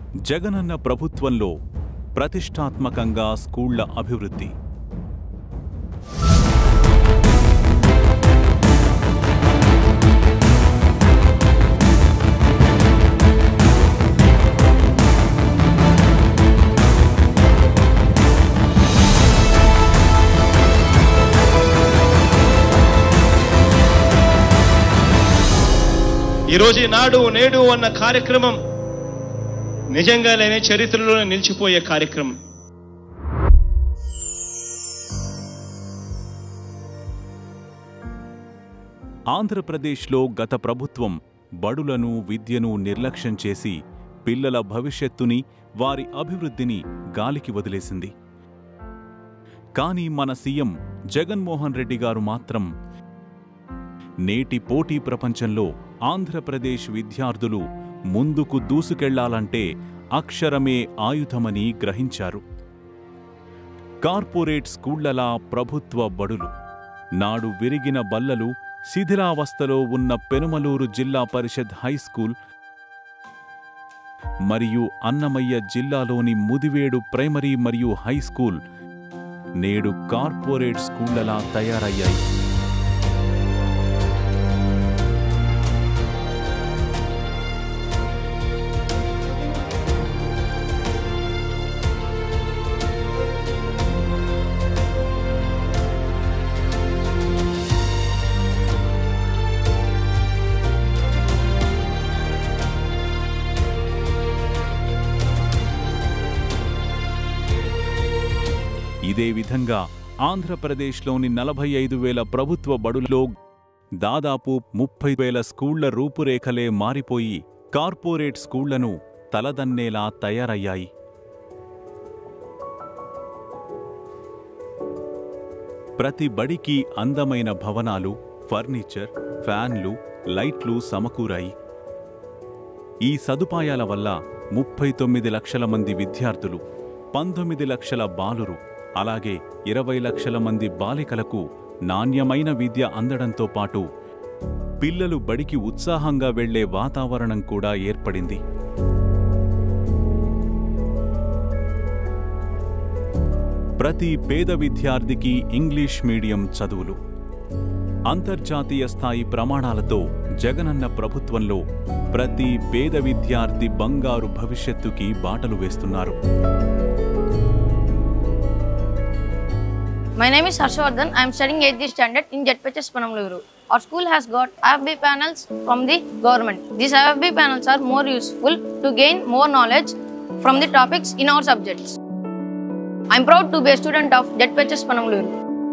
జగనన్న ప్రభుత్వంలో ప్రతిష్టాత్మకంగా స్కూళ్ల అభివృద్ధి ఈరోజు నాడు నేడు అన్న కార్యక్రమం నిజంగానే చరిత్రలో నిలిచిపోయే కార్యక్రమం ఆంధ్రప్రదేశ్లో గత ప్రభుత్వం బడులను విద్యను నిర్లక్ష్యం చేసి పిల్లల భవిష్యత్తుని వారి అభివృద్ధిని గాలికి వదిలేసింది కానీ మన సీఎం జగన్మోహన్ రెడ్డి గారు మాత్రం నేటి పోటీ ప్రపంచంలో ఆంధ్రప్రదేశ్ విద్యార్థులు ముందుకు దూసుకెళ్లాలంటే అక్షరమే ఆయుధమని గ్రహించారు కార్పొరేట్ స్కూళ్లలా ప్రభుత్వ బడులు నాడు విరిగిన బల్లలు శిథిలావస్థలో ఉన్న పెనుమలూరు జిల్లా పరిషత్ హైస్కూల్ మరియు అన్నమయ్య జిల్లాలోని ముదివేడు ప్రైమరీ మరియు హైస్కూల్ నేడు కార్పొరేట్ స్కూళ్లలా తయారయ్యాయి ఇదే విధంగా ఆంధ్రప్రదేశ్లోని నలభై ఐదు వేల ప్రభుత్వ బడుల్లో దాదాపు ముప్పై వేల స్కూళ్ల రూపురేఖలే మారిపోయి కార్పొరేట్ స్కూళ్లను తలదన్నేలా తయారయ్యాయి ప్రతి బడికి అందమైన భవనాలు ఫర్నిచర్ ఫ్యాన్లు లైట్లు సమకూరాయి ఈ సదుపాయాల వల్ల ముప్పై తొమ్మిది లక్షల మంది విద్యార్థులు పంతొమ్మిది లక్షల బాలురు అలాగే ఇరవై లక్షల మంది బాలికలకు నాణ్యమైన విద్య అందడంతో పాటు పిల్లలు బడికి ఉత్సాహంగా వెళ్లే వాతావరణం కూడా ఏర్పడింది ప్రతి పేద విద్యార్థికి ఇంగ్లీష్ మీడియం చదువులు అంతర్జాతీయ స్థాయి ప్రమాణాలతో జగనన్న ప్రభుత్వంలో ప్రతి పేద విద్యార్థి బంగారు భవిష్యత్తుకి బాటలు వేస్తున్నారు My name is Harshvardhan. I am studying 8th standard in JetPHS Panamluru. Our school has got IFB panels from the government. These IFB panels are more useful to gain more knowledge from the topics in our subjects. I am proud to be a student of JetPHS Panamluru.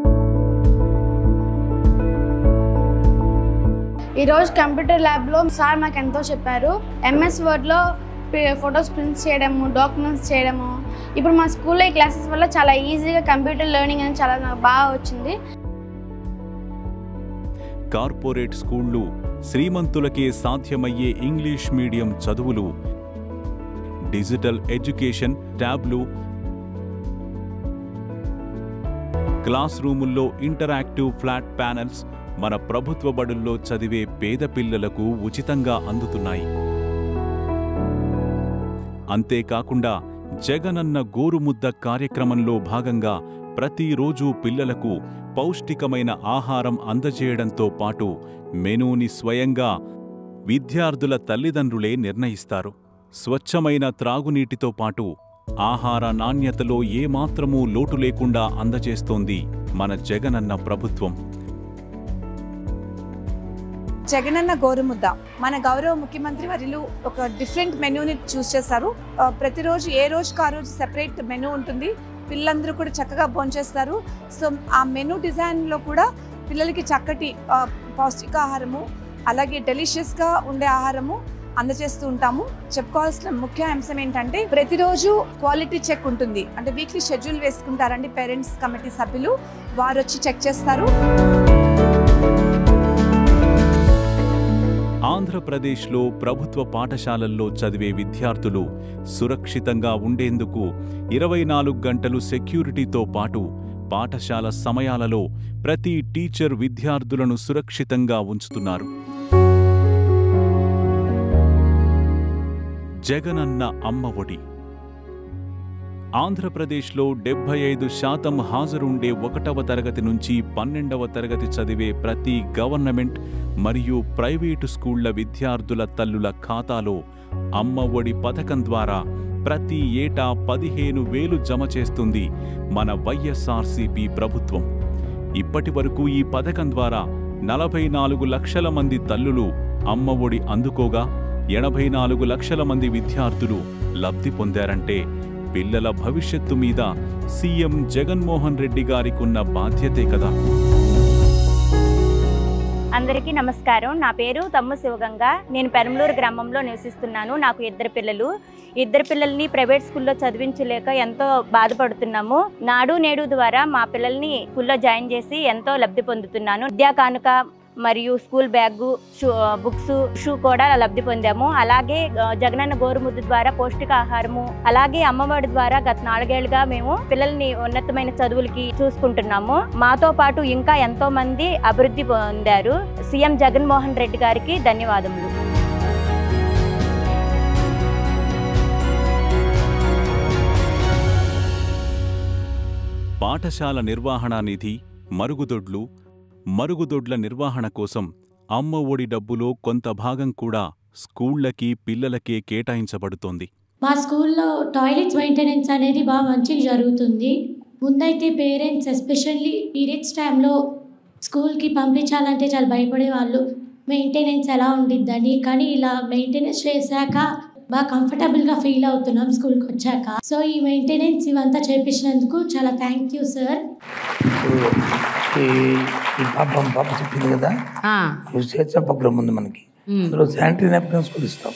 ఈరోజు computer ల్యాబ్లో sir నాకు ఎంతో చెప్పారు MS వర్డ్లో photos print చేయడము documents చేయడము ఇప్పుడు మా స్కూల్లో ఈ క్లాసెస్ వల్ల చాలా ఈజీగా కంప్యూటర్ లెర్నింగ్ అనేది చాలా నాకు బాగా వచ్చింది కార్పొరేట్ స్కూళ్లు శ్రీమంతులకే సాధ్యమయ్యే ఇంగ్లీష్ మీడియం చదువులు డిజిటల్ ఎడ్యుకేషన్ ట్యాబ్లు క్లాస్ రూముల్లో ఇంటరాక్టివ్ ఫ్లాట్ ప్యానెల్స్ మన ప్రభుత్వ బడుల్లో చదివే పేద పిల్లలకు ఉచితంగా అందుతున్నాయి అంతేకాకుండా జగనన్న గోరుముద్ద కార్యక్రమంలో భాగంగా ప్రతిరోజు పిల్లలకు పౌష్టికమైన ఆహారం అందజేయడంతో పాటు మెనూని స్వయంగా విద్యార్థుల తల్లిదండ్రులే నిర్ణయిస్తారు స్వచ్ఛమైన త్రాగునీటితో పాటు ఆహార నాణ్యతలో ఏమాత్రమూ లోటు లేకుండా అందజేస్తోంది మన జగనన్న ప్రభుత్వం జగనన్న గోరుముద్ద మన గౌరవ ముఖ్యమంత్రి వర్యులు ఒక డిఫరెంట్ మెనూని చూస్ చేస్తారు ఆ, ప్రతిరోజు ఏ రోజుకి ఆ రోజు సెపరేట్ మెనూ ఉంటుంది పిల్లలందరూ కూడా చక్కగా భోంచేస్తారు సో ఆ మెనూ డిజైన్లో కూడా పిల్లలకి చక్కటి ఆ, పౌష్టికాహారము అలాగే డెలిషియస్గా ఉండే ఆహారము అందజేస్తూ ఉంటాము చెప్పుకోవాల్సిన ముఖ్య అంశం ఏంటంటే ప్రతిరోజు క్వాలిటీ చెక్ ఉంటుంది అంటే వీక్లీ షెడ్యూల్ వేసుకుంటారండి పేరెంట్స్ కమిటీ సభ్యులు వారు వచ్చి చెక్ చేస్తారు ఆంధ్రప్రదేశ్లో ప్రభుత్వ పాఠశాలల్లో చదివే విద్యార్థులు సురక్షితంగా ఉండేందుకు ఇరవై నాలుగు గంటలు సెక్యూరిటీతో పాటు పాఠశాల సమయాలలో ప్రతి టీచర్ విద్యార్థులను సురక్షితంగా ఉంచుతున్నారు జగనన్న అమ్మ ఒడి ఆంధ్రప్రదేశ్లో డెబ్బై ఐదు శాతం హాజరుండే ఒకటవ తరగతి నుంచి పన్నెండవ తరగతి చదివే ప్రతి గవర్నమెంట్ మరియు ప్రైవేటు స్కూళ్ల విద్యార్థుల తల్లుల ఖాతాలో అమ్మ ఒడి పథకం ద్వారా ప్రతి ఏటా పదిహేను వేలు జమ చేస్తుంది మన వైఎస్ఆర్సీపీ ప్రభుత్వం ఇప్పటి వరకు ఈ పథకం ద్వారా నలభై నాలుగు లక్షల మంది తల్లులు అమ్మ ఒడి అందుకోగా ఎనభై నాలుగు లక్షల మంది విద్యార్థులు లబ్ధి పొందారంటే పిల్లల భవిష్యత్తు మీద సీఎం జగన్మోహన్ రెడ్డి గారికున్న బాధ్యతే కదా అందరికీ నమస్కారం నా పేరు తమ్ము శివగంగ నేను పెరంలూరు గ్రామంలో నివసిస్తున్నాను నాకు ఇద్దరు పిల్లలు ఇద్దరు పిల్లల్ని ప్రైవేట్ స్కూల్లో చదివించలేక ఎంతో బాధపడుతున్నాము నాడు నేడు ద్వారా మా పిల్లల్ని స్కూల్లో జాయిన్ చేసి ఎంతో లబ్ధి పొందుతున్నాను విద్యా కానుక మరియు school bag shoe books shoe కూడా లబ్ధి పొందాము అలాగే ఆ, జగనన్న గోరుముద్దు ద్వారా పౌష్టికాహారము అలాగే అమ్మఒడి ద్వారా గత నాలుగేళ్లుగా మేము పిల్లల్ని ఉన్నతమైన చదువులకి చూసుకుంటున్నాము మాతో పాటు ఇంకా ఎంతో మంది అభివృద్ధి పొందారు సీఎం జగన్మోహన్ రెడ్డి గారికి ధన్యవాదములు పాఠశాల నిర్వహణా నిధి మరుగుదొడ్లు మరుగుదొడ్ల నిర్వహణ కోసం అమ్మ ఒడి డబ్బులో కొంత భాగం కూడా స్కూళ్లకి పిల్లలకే కేటాయించబడుతోంది మా స్కూల్లో టాయిలెట్స్ మెయింటెనెన్స్ అనేది బాగా మంచిగా జరుగుతుంది ముందైతే పేరెంట్స్ ఎస్పెషల్లీ పీరియడ్స్ టైంలో స్కూల్కి పంపించాలంటే చాలా భయపడేవాళ్ళు మెయింటెనెన్స్ ఎలా ఉండిద్దని కానీ ఇలా మెయింటెనెన్స్ చేశాక బాగా కంఫర్టబుల్గా ఫీల్ అవుతున్నాం స్కూల్కి వచ్చాక సో ఈ మెయింటెనెన్స్ ఇవంతా చేపించినందుకు చాలా థ్యాంక్ యూ సార్ ఇప్పుడు ఈ ఈ పాపం పాప చెప్పింది కదా ఈ స్వేచ్ఛ ప్రోగ్రామ్ ఉంది మనకి అందులో శానిటరీ నాప్కిన్స్ కూడా ఇస్తాం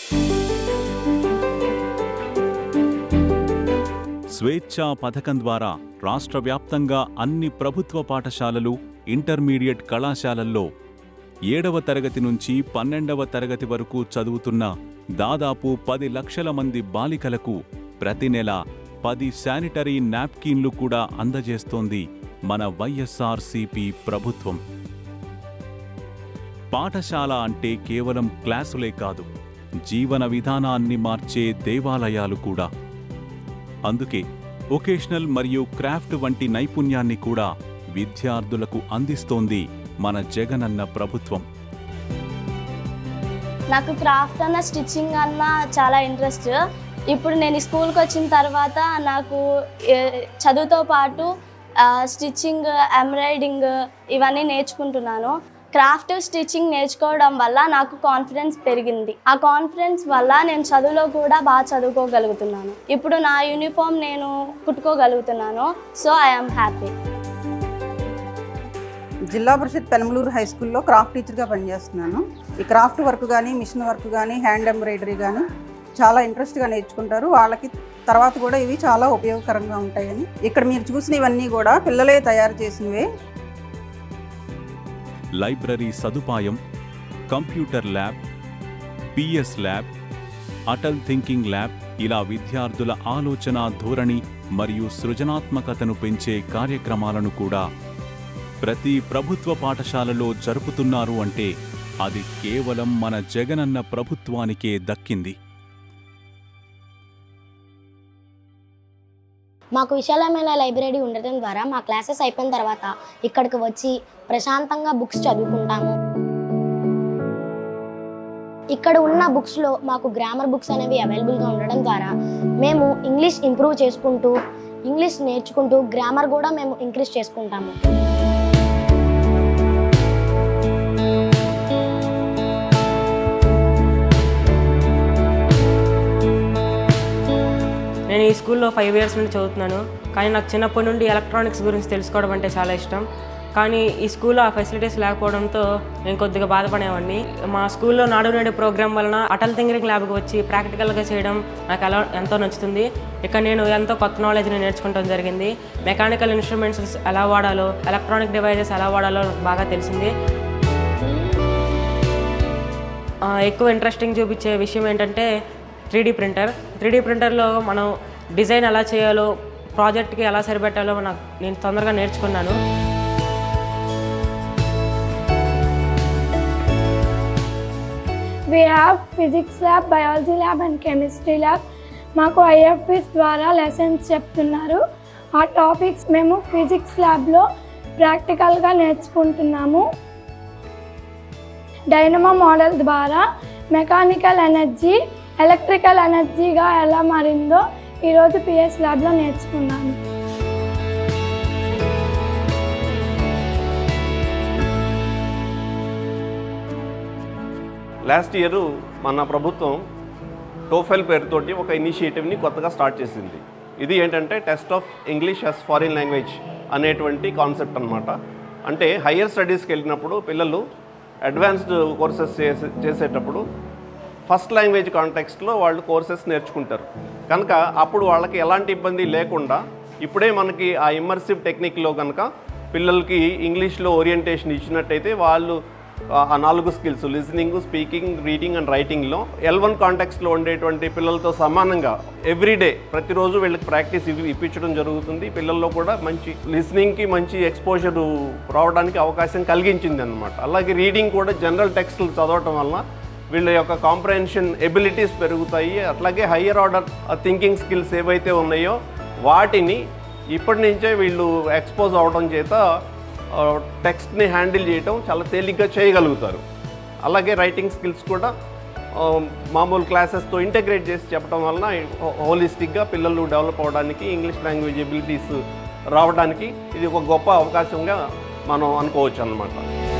స్వేచ్ఛా పథకం ద్వారా రాష్ట్ర వ్యాప్తంగా అన్ని ప్రభుత్వ పాఠశాలలు ఇంటర్మీడియట్ కళాశాలల్లో ఏడవ తరగతి నుంచి పన్నెండవ తరగతి వరకు చదువుతున్న దాదాపు పది లక్షల మంది బాలికలకు ప్రతి నెల పది శానిటరీ నాప్కిన్లు కూడా అందజేస్తోంది మన వైఎస్ఆర్సీపీ ప్రభుత్వం పాఠశాల అంటే కేవలం క్లాసులే కాదు జీవన విధానాన్ని మార్చే దేవాలయాలు కూడా అందుకే వొకేషనల్ మరియు క్రాఫ్ట్ వంటి నైపుణ్యాన్ని కూడా విద్యార్థులకు అందిస్తోంది మన జగనన్న ప్రభుత్వం నాకు క్రాఫ్ట్ అన్న స్టిచ్చింగ్ అన్న చాలా ఇంట్రెస్ట్ ఇప్పుడు నేను ఈ స్కూల్కి వచ్చిన తర్వాత నాకు ఏ, చదువుతో పాటు ఆ, స్టిచ్చింగ్ ఎంబ్రాయిడింగ్ ఇవన్నీ నేర్చుకుంటున్నాను క్రాఫ్ట్ స్టిచ్చింగ్ నేర్చుకోవడం వల్ల నాకు కాన్ఫిడెన్స్ పెరిగింది ఆ కాన్ఫిడెన్స్ వల్ల నేను చదువులో కూడా బాగా చదువుకోగలుగుతున్నాను ఇప్పుడు నా యూనిఫామ్ నేను కుట్టుకోగలుగుతున్నాను so I'm happy Zilla Parishad Penamaluru high స్కూల్లో క్రాఫ్ట్ టీచర్గా పనిచేస్తున్నాను ఈ క్రాఫ్ట్ వర్క్ కానీ మిషన్ వర్క్ కానీ హ్యాండ్ ఎంబ్రాయిడరీ కానీ చాలా ఇంట్రెస్ట్గా నేర్చుకుంటారు వాళ్ళకి తర్వాత కూడా ఇవి చాలా ఉపయోగకరంగా ఉంటాయని ఇక్కడ మీరు చూసిన ఇవన్నీ కూడా పిల్లలే తయారు చేసినవే లైబ్రరీ సదుపాయం computer lab PS lab Atal thinking lab ఇలా విద్యార్థుల ఆలోచన ధోరణి మరియు సృజనాత్మకతను పెంచే కార్యక్రమాలను కూడా ప్రతి ప్రభుత్వ పాఠశాలలో జరుపుతున్నారు అంటే అది కేవలం మన జగనన్న ప్రభుత్వానికే దక్కింది మాకు విశాలమైన లైబ్రరీ ఉండటం ద్వారా మా క్లాసెస్ అయిపోయిన తర్వాత ఇక్కడికి వచ్చి ప్రశాంతంగా బుక్స్ చదువుకుంటాము ఇక్కడ ఉన్న బుక్స్లో మాకు గ్రామర్ బుక్స్ అనేవి అవైలబుల్గా ఉండడం ద్వారా మేము ఇంగ్లీష్ ఇంప్రూవ్ చేసుకుంటూ ఇంగ్లీష్ నేర్చుకుంటూ గ్రామర్ కూడా మేము ఇంక్రీజ్ చేసుకుంటాము నేను ఈ స్కూల్లో ఫైవ్ ఇయర్స్ నుండి చదువుతున్నాను కానీ నాకు చిన్నప్పటి నుండి ఎలక్ట్రానిక్స్ గురించి తెలుసుకోవడం అంటే చాలా ఇష్టం కానీ ఈ స్కూల్లో ఆ ఫెసిలిటీస్ లేకపోవడంతో నేను కొద్దిగా బాధపడేవాడిని మా స్కూల్లో నాడు నేడు ప్రోగ్రామ్ వలన అటల్ థింకింగ్ ల్యాబ్కి వచ్చి ప్రాక్టికల్గా చేయడం నాకు ఎలా ఎంతో నచ్చుతుంది ఇక్కడ నేను ఎంతో కొత్త నాలెడ్జ్ని నేర్చుకోవడం జరిగింది మెకానికల్ ఇన్స్ట్రుమెంట్స్ ఎలా వాడాలో ఎలక్ట్రానిక్ డివైజెస్ ఎలా వాడాలో నాకు బాగా తెలిసింది ఆ, ఎక్కువ ఇంట్రెస్టింగ్ చూపించే విషయం ఏంటంటే త్రీ ప్రింటర్ త్రీ ప్రింటర్లో మనం డిజైన్ ఎలా చేయాలో ప్రాజెక్ట్కి ఎలా సరిపెట్టాలో నాకు నేను తొందరగా నేర్చుకున్నాను we have physics lab biology lab and chemistry lab మాకు ఐఎఫ్పిస్ ద్వారా లెసన్స్ చెప్తున్నారు ఆ టాపిక్స్ మేము ఫిజిక్స్ ల్యాబ్లో ప్రాక్టికల్గా నేర్చుకుంటున్నాము డైనమో మోడల్ ద్వారా మెకానికల్ ఎనర్జీ ఎలక్ట్రికల్ ఎనర్జీగా ఎలా మారిందో ఈరోజు పిఎస్ ల్యాబ్లో నేర్చుకున్నాను లాస్ట్ ఇయర్ మన ప్రభుత్వం టోఫెల్ పేరుతోటి ఒక ఇనిషియేటివ్ని కొత్తగా స్టార్ట్ చేసింది ఇది ఏంటంటే test of English as foreign language అనేటువంటి కాన్సెప్ట్ అనమాట అంటే హయ్యర్ స్టడీస్కి వెళ్ళినప్పుడు పిల్లలు అడ్వాన్స్డ్ కోర్సెస్ చేసే చేసేటప్పుడు ఫస్ట్ లాంగ్వేజ్ కాంటెక్స్ట్లో వాళ్ళు కోర్సెస్ నేర్చుకుంటారు కనుక అప్పుడు వాళ్ళకి ఎలాంటి ఇబ్బంది లేకుండా ఇప్పుడే మనకి ఆ ఇమ్మర్సివ్ టెక్నిక్లో కనుక పిల్లలకి ఇంగ్లీష్లో ఓరియంటేషన్ ఇచ్చినట్టయితే వాళ్ళు ఆ- ఆ నాలుగు skills listening speaking reading and రైటింగ్లో ఎల్ వన్ కాంటెక్స్లో ఉండేటువంటి పిల్లలతో సమానంగా ఎవ్రీడే ప్రతిరోజు వీళ్ళకి ప్రాక్టీస్ ఇవి ఇప్పించడం జరుగుతుంది పిల్లల్లో కూడా మంచి లిసనింగ్కి మంచి ఎక్స్పోజర్ రావడానికి అవకాశం కలిగించింది అనమాట అలాగే రీడింగ్ కూడా జనరల్ టెక్స్ట్లు చదవటం వల్ల వీళ్ళ యొక్క కాంప్రహెన్షన్ ఎబిలిటీస్ పెరుగుతాయి అట్లాగే హయ్యర్ ఆర్డర్ థింకింగ్ స్కిల్స్ ఏవైతే ఉన్నాయో వాటిని ఇప్పటి నుంచే వీళ్ళు ఎక్స్పోజ్ అవడం చేత టెక్స్ట్ని హ్యాండిల్ చేయటం చాలా తేలిగ్గా చేయగలుగుతారు అలాగే రైటింగ్ స్కిల్స్ కూడా ఆ, మామూలు క్లాసెస్తో ఇంటగ్రేట్ చేసి చెప్పడం వలన హోలిస్టిక్గా పిల్లలు డెవలప్ అవ్వడానికి ఇంగ్లీష్ లాంగ్వేజ్ ఎబిలిటీస్ రావడానికి ఇది ఒక గొప్ప అవకాశంగా మనం అనుకోవచ్చు అన్నమాట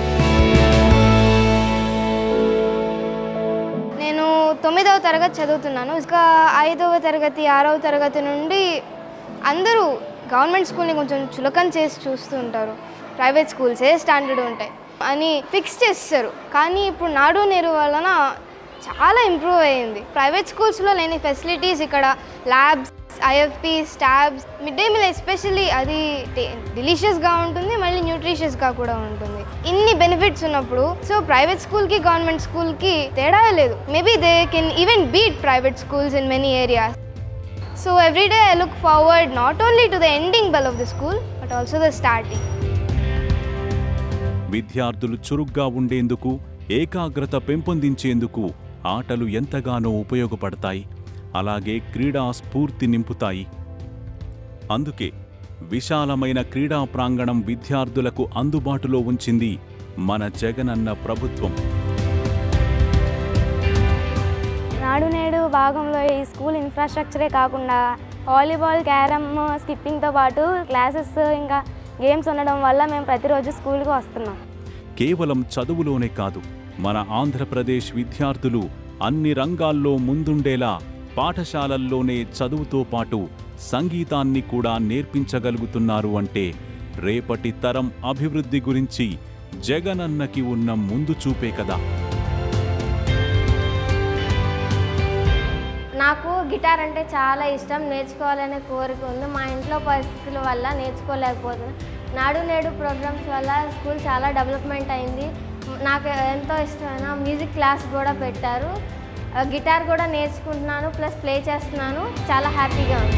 నేను తొమ్మిదవ తరగతి చదువుతున్నాను ఇంకా ఐదవ తరగతి ఆరవ తరగతి నుండి అందరూ గవర్నమెంట్ స్కూల్ని కొంచెం చులకన చేసి చూస్తూ ఉంటారు ప్రైవేట్ స్కూల్సే స్టాండర్డ్ ఉంటాయి అని ఫిక్స్ చేస్తారు కానీ ఇప్పుడు నాడు నేరు వలన చాలా ఇంప్రూవ్ అయ్యింది ప్రైవేట్ స్కూల్స్లో లేని ఫెసిలిటీస్ ఇక్కడ labs IFP tabs mid day meal especially అది డిలీషియస్గా ఉంటుంది మళ్ళీ న్యూట్రిషియస్గా కూడా ఉంటుంది ఇన్ని బెనిఫిట్స్ ఉన్నప్పుడు సో ప్రైవేట్ స్కూల్కి గవర్నమెంట్ స్కూల్కి తేడా లేదు maybe they can even beat private schools in many areas so every day I look forward not only to the ending bell of the school but also the starting విద్యార్థులు చురుగ్గా ఉండేందుకు ఏకాగ్రత పెంపొందించేందుకు ఆటలు ఎంతగానో ఉపయోగపడతాయి అలాగే క్రీడా స్ఫూర్తి నింపుతాయి అందుకే విశాలమైన క్రీడా ప్రాంగణం విద్యార్థులకు అందుబాటులో ఉంచింది మన జగనన్న ప్రభుత్వం నాడు నేడు భాగంలో ఈ స్కూల్ ఇన్ఫ్రాస్ట్రక్చరే కాకుండా వాలీబాల్ క్యారమ్ స్కిప్పింగ్తో పాటు క్లాసెస్ ఇంకా గేమ్స్ ఉండడం వల్ల మేము ప్రతిరోజు స్కూల్కి వస్తున్నాం కేవలం చదువులోనే కాదు మన ఆంధ్రప్రదేశ్ విద్యార్థులు అన్ని రంగాల్లో ముందుండేలా పాఠశాలల్లోనే చదువుతో పాటు సంగీతాన్ని కూడా నేర్పించగలుగుతున్నారు అంటే రేపటి తరం అభివృద్ధి గురించి జగనన్నకి ఉన్న ముందు చూపే కదా నాకు గిటార్ అంటే చాలా ఇష్టం నేర్చుకోవాలనే కోరిక ఉంది మా ఇంట్లో పరిస్థితుల వల్ల నేర్చుకోలేకపోతున్నాను నాడు నేడు ప్రోగ్రామ్స్ వల్ల స్కూల్ చాలా డెవలప్మెంట్ అయింది నాకు ఎంతో ఇష్టమైన మ్యూజిక్ క్లాస్ కూడా పెట్టారు ఆ, గిటార్ కూడా నేర్చుకుంటున్నాను ప్లస్ ప్లే చేస్తున్నాను చాలా హ్యాపీగా ఉంది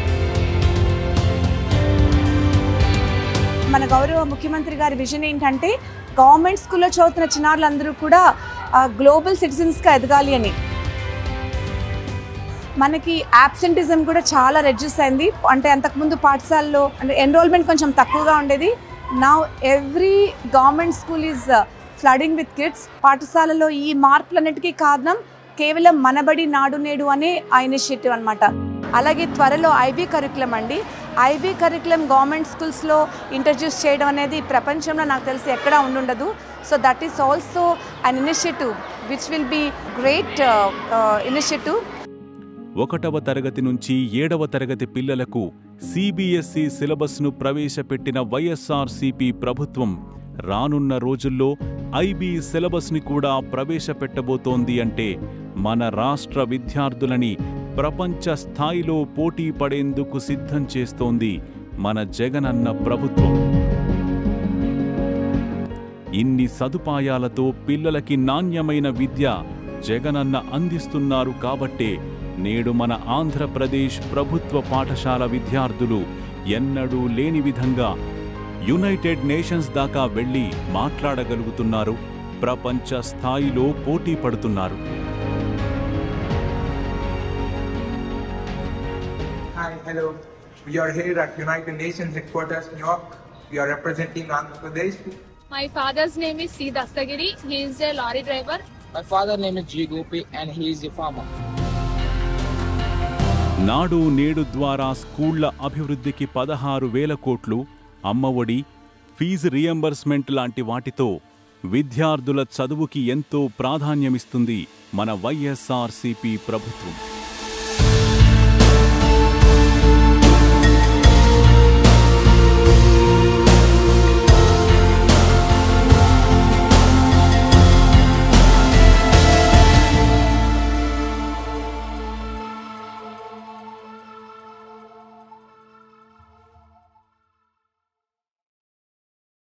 మన గౌరవ ముఖ్యమంత్రి గారి విజన్ ఏంటంటే గవర్నమెంట్ స్కూల్లో చదువుతున్న చిన్నారులందరూ కూడా గ్లోబల్ సిటిజన్స్గా ఎదగాలి అని మనకి యాబ్సెంటిజం కూడా చాలా రెడ్యూస్ అయింది అంటే అంతకుముందు పాఠశాలలో అంటే ఎన్రోల్మెంట్ కొంచెం తక్కువగా ఉండేది నా every government school is flooding with kids పాఠశాలలో ఈ మార్పులన్నిటికీ కారణం కేవలం మనబడి నాడు నేడు అనే ఆ ఇనిషియేటివ్ అనమాట అలాగే త్వరలో ఐబీ కరికులం అండి ఐబీ కరికులం గవర్నమెంట్ స్కూల్స్లో ఇంట్రడ్యూస్ చేయడం అనేది ప్రపంచంలో నాకు తెలిసి ఎక్కడా ఉండుండదు so that is also an initiative which will be great initiative ఒకటవ తరగతి నుంచి ఏడవ తరగతి పిల్లలకు సిబిఎస్ఈ సిలబస్ను ప్రవేశపెట్టిన వైఎస్ఆర్సీపీ ప్రభుత్వం రానున్న రోజుల్లో ఐబీ సిలబస్ని కూడా ప్రవేశపెట్టబోతోంది అంటే మన రాష్ట్ర విద్యార్థులని ప్రపంచ స్థాయిలో పోటీ పడేందుకు సిద్ధం చేస్తోంది మన జగనన్న ప్రభుత్వం ఇన్ని సదుపాయాలతో పిల్లలకి నాణ్యమైన విద్య జగనన్న అందిస్తున్నారు కాబట్టే నేడు మన ఆంధ్రప్రదేశ్ ప్రభుత్వ పాఠశాల విద్యార్థులు ఎన్నడూ లేని విధంగా యునైటెడ్ నేషన్స్ దాకా వెళ్లి మాట్లాడగలుగుతున్నారు ప్రపంచ స్థాయిలో పోటీ పడుతున్నారు Hi, hello. We are here at United Nations headquarters, New York. We are representing Andhra Pradesh. My father's name is C. Dastagiri. He is a lorry driver. My father name is G. Gopi and he is a farmer. నాడు నేడు ద్వారా స్కూళ్ల అభివృద్ధికి పదహారు వేల కోట్లు Amma Vodi fee reimbursement లాంటి వాటితో విద్యార్థుల చదువుకి ఎంతో ప్రాధాన్యమిస్తుంది మన వైఎస్ఆర్సీపీ ప్రభుత్వం